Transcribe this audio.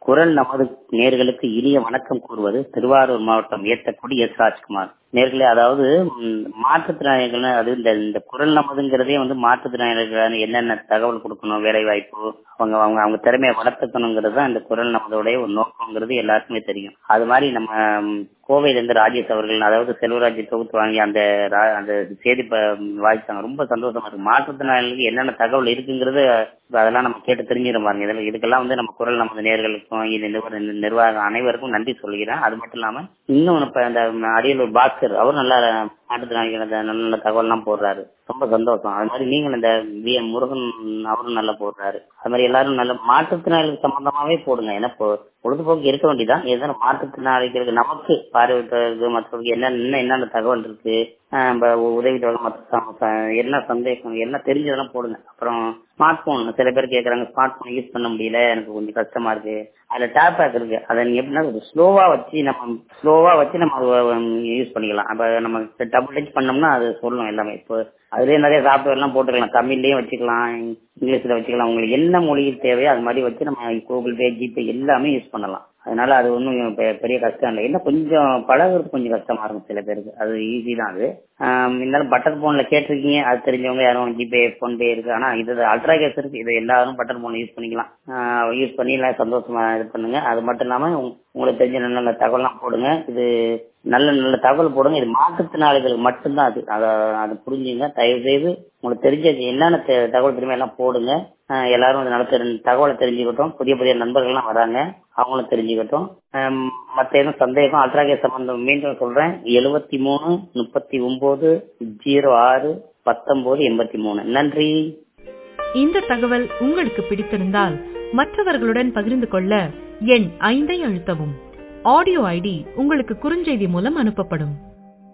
குரல் நமது நேர்களுக்கு இனிய வணக்கம் கூறுவது திருவாரூர் மாவட்டம் ஏத்தக்குடி எஸ் ராஜ்குமார் நேர்களே அதாவது ம், மாற்றுத்திறனாளிகள் அது இந்த இந்த குரல் நமதுங்கிறதே வந்து மாற்றுத்திறனாளிகள் என்னென்ன தகவல் கொடுக்கணும் வேலை வாய்ப்பு அவங்க அவங்க அவங்க திறமையை வளர்த்துக்கணுங்கிறது தான் இந்த குரல் நமதோடைய ஒரு நோக்கங்கிறது எல்லாருக்குமே தெரியும் அது மாதிரி நம்ம ம், கோவையிலிருந்து ராஜேஷ் அவர்கள் அதாவது செல்வராஜ் தொகுத்து வாங்கி அந்த ரா- அந்த செய்தி ப- வாய்ச்சாங்க ரொம்ப சந்தோஷமா இருக்கு மாற்றுத்திறனாளிகளுக்கு என்னென்ன தகவல் இருக்குங்கிறது இப்ப அதெல்லாம் நம்ம கேட்டு தெரிஞ்சிடும் பாருங்க இதுல இதுக்கெல்லாம் வந்து நம்ம குரல் நமது நேர்களுக்கும் இது நிர்வாக நிர்வாகம் அனைவருக்கும் நன்றி சொல்கிறேன் அது மட்டும் இல்லாம இன்னும் இப்ப இந்த அரியலூர் பாஸ்கர் அவரும் நல்ல மாற்றுத்திறனாளிகள் அந்த நல்ல நல்ல தகவல்லாம் போடுறாரு ரொம்ப சந்தோஷம் அது மாதிரி நீங்களும் இந்த வி எம் முருகன் அவரும் நல்லா போடுறாரு அது மாதிரி எல்லாரும் நல்ல மாற்றுத்திறனாளிகள் சம்பந்தமாவே போடுங்க ஏன்னா இப்போ பொழுதுபோக்கு இருக்க வேண்டியதான் ஏதாவது மாற்றுத்திறனாளிகளுக்கு நமக்கு பார்வையிட்டவர்களுக்கு மற்றவர்களுக்கு என்ன என்ன என்னென்ன தகவல் இருக்கு ஆஹ் நம்ம உதவி தொகை மற்ற சம- ச- என்ன சந்தேகம் என்ன தெரிஞ்சதெல்லாம் போடுங்க அப்புறம் ஸ்மார்ட் போன் சில பேர் கேக்குறாங்க ஸ்மார்ட் போன் யூஸ் பண்ண முடியல எனக்கு கொஞ்சம் கஷ்டமா இருக்கு அதுல டேப் பேக் இருக்கு அதை நீங்க எப்படின்னா ஸ்லோவா வச்சு நம்ம ஸ்லோவா வச்சு நம்ம யூஸ் பண்ணிக்கலாம் அப்ப நம்ம டபுள் டச் பண்ணோம்னா அது சொல்லும் எல்லாமே இப்போ அதுலயே நிறைய சாஃப்ட்வேர் எல்லாம் போட்டுக்கலாம் தமிழ்லயும் வச்சுக்கலாம் இங்கிலீஷ்ல வச்சுக்கலாம் உங்களுக்கு என்ன மொழியில் தேவையோ அது மாதிரி வச்சு நம்ம கூகுள் பே ஜிபே எல்லாமே யூஸ் பண்ணலாம் அதனால அது ஒன்றும் பெரிய கஷ்டம் இல்லை என்ன கொஞ்சம் பழகுறது கொஞ்சம் கஷ்டமா இருக்கும் சில பேருக்கு அது ஈஸி தான் அது ஆம், இருந்தாலும் பட்டர் போன்ல கேட்டிருக்கீங்க அது தெரிஞ்சவங்க யாரும் ஜிபே போன்பே இருக்கு ஆனா இது அல்ட்ரா கேஸ் இருக்கு இது எல்லாரும் பட்டர் போன் யூஸ் பண்ணிக்கலாம் யூஸ் பண்ணி எல்லாம் சந்தோஷமா இது பண்ணுங்க அது மட்டும் இல்லாம உங்க- உங்களுக்கு தெரிஞ்ச நல்ல நல்ல தகவல்லாம் போடுங்க இது நல்ல நல்ல தகவல் போடுங்க இது மாற்றுத்திறனாளிகளுக்கு மட்டும்தான் அது அதை அதை புரிஞ்சுங்க தயவு செய்து உங்களுக்கு தெரிஞ்ச என்னென்ன தெ- தகவல் தெரியுமா எல்லாம் போடுங்க ஆஹ் எல்லாரும் இந்த நல்ல தெரி- தகவலை தெரிஞ்சுக்கிட்டோம் புதிய புதிய நண்பர்கள்லாம் வராங்க அவங்களும் தெரிஞ்சுக்கிட்டோம் ஆம், மத்த எதுவும் சந்தேகம் அல்ட்ராகே சம்பந்தம் மீண்டும் சொல்றேன் எழுபத்தி மூணு முப்பத்தி ஒன்பது ஜீரோ ஆறு பத்தொன்பது எண்பத்தி மூணு நன்றி இந்த தகவல் உங்களுக்கு பிடித்திருந்தால் மற்றவர்களுடன் பகிர்ந்து கொள்ள எண் ஐந்தை அழுத்தவும் ஆடியோ ஐடி உங்களுக்கு குறுஞ்செய்தி மூலம் அனுப்பப்படும்